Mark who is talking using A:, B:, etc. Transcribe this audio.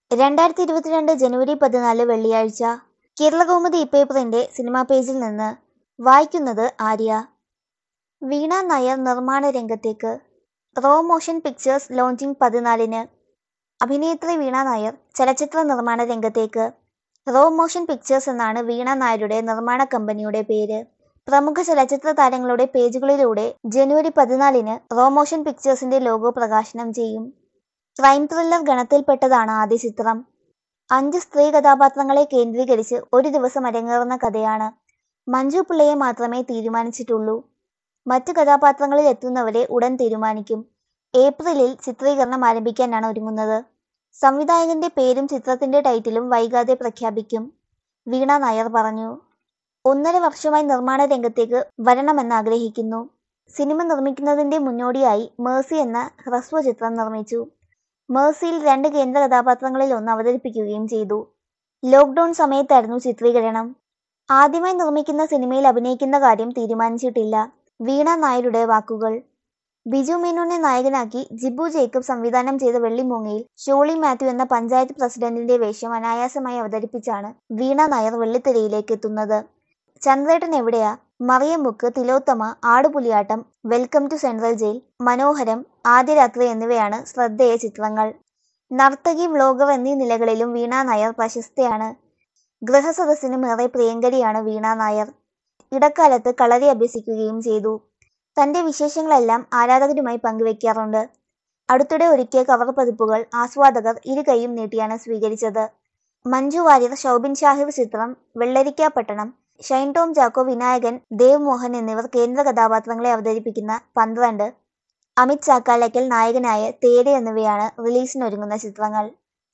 A: രണ്ടായിരത്തി ഇരുപത്തിരണ്ട് ജനുവരി പതിനാല് വെള്ളിയാഴ്ച കേരളകൗമുദി ഇപ്പേപ്പറിന്റെ സിനിമാ പേജിൽ നിന്ന് വായിക്കുന്നത് ആര്യ വീണ നായർ നിർമ്മാണ രംഗത്തേക്ക് റോ മോഷൻ പിക്ചേഴ്സ് ലോഞ്ചിങ് പതിനാലിന് അഭിനേത്രി വീണ നായർ ചലച്ചിത്ര നിർമ്മാണ രംഗത്തേക്ക് റോ മോഷൻ പിക്ചേഴ്സ് എന്നാണ് വീണ നായരുടെ നിർമ്മാണ കമ്പനിയുടെ പേര് പ്രമുഖ ചലച്ചിത്ര താരങ്ങളുടെ പേജുകളിലൂടെ ജനുവരി പതിനാലിന് റോ മോഷൻ പിക്ചേഴ്സിന്റെ ലോഗോ പ്രകാശനം ചെയ്യും ക്രൈം ത്രില്ലർ ഗണത്തിൽപ്പെട്ടതാണ് ആദ്യ ചിത്രം അഞ്ച് സ്ത്രീ കഥാപാത്രങ്ങളെ കേന്ദ്രീകരിച്ച് ഒരു ദിവസം അരങ്ങേറുന്ന കഥയാണ് മഞ്ജു പിള്ളയെ മാത്രമേ തീരുമാനിച്ചിട്ടുള്ളൂ മറ്റു കഥാപാത്രങ്ങളിൽ എത്തുന്നവരെ ഉടൻ തീരുമാനിക്കും ഏപ്രിലിൽ ചിത്രീകരണം ആരംഭിക്കാനാണ് ഒരുങ്ങുന്നത് സംവിധായകന്റെ പേരും ചിത്രത്തിന്റെ ടൈറ്റിലും വൈകാതെ പ്രഖ്യാപിക്കും വീണ നായർ പറഞ്ഞു ഒന്നര വർഷമായി നിർമ്മാണ രംഗത്തേക്ക് വരണമെന്ന് ആഗ്രഹിക്കുന്നു സിനിമ നിർമ്മിക്കുന്നതിന്റെ മുന്നോടിയായി മേഴ്സി എന്ന ഹ്രസ്വ ചിത്രം നിർമ്മിച്ചു മേഴ്സിയിൽ രണ്ട് കേന്ദ്ര കഥാപാത്രങ്ങളിൽ ഒന്ന് അവതരിപ്പിക്കുകയും ചെയ്തു ലോക്ക്ഡൌൺ സമയത്തായിരുന്നു ചിത്രീകരണം ആദ്യമായി നിർമ്മിക്കുന്ന സിനിമയിൽ അഭിനയിക്കുന്ന കാര്യം തീരുമാനിച്ചിട്ടില്ല വീണ നായരുടെ വാക്കുകൾ ബിജു മേനോനെ നായകനാക്കി ജിബു ജേക്കബ് സംവിധാനം ചെയ്ത വെള്ളിമൂങ്ങയിൽ ഷോളി മാത്യു എന്ന പഞ്ചായത്ത് പ്രസിഡന്റിന്റെ വേഷം അനായാസമായി അവതരിപ്പിച്ചാണ് വീണ നായർ വെള്ളിത്തിരയിലേക്ക് എത്തുന്നത് Chandrettan Evideya Mariyamukku Thilothama Aadupuliyattam welcome to central jail Manoharam Aadya രാത്രി എന്നിവയാണ് ശ്രദ്ധേയ ചിത്രങ്ങൾ നർത്തകി വ്ലോഗർ എന്നീ നിലകളിലും വീണ നായർ പ്രശസ്തയാണ് ഗൃഹസദസ്സിനും ഏറെ പ്രിയങ്കരിയാണ് വീണ നായർ ഇടക്കാലത്ത് കളരി അഭ്യസിക്കുകയും ചെയ്തു തന്റെ വിശേഷങ്ങളെല്ലാം ആരാധകരുമായി പങ്കുവെക്കാറുണ്ട് അടുത്തിടെ ഒരുക്കിയ കവർ പതിപ്പുകൾ ആസ്വാദകർ ഇരു കൈയും നീട്ടിയാണ് സ്വീകരിച്ചത് മഞ്ജു വാര്യർ ഷൗബിൻ ഷാഹിർ ചിത്രം വെള്ളരിക്കാപട്ടണം ഷൈൻ ടോം ചാക്കോ വിനായകൻ ദേവ് മോഹൻ എന്നിവർ കേന്ദ്ര കഥാപാത്രങ്ങളെ അവതരിപ്പിക്കുന്ന പന്ത്രണ്ട് അമിത് ചാക്കാലക്കൽ നായകനായ തേര് എന്നിവയാണ് റിലീസിനൊരുങ്ങുന്ന ചിത്രങ്ങൾ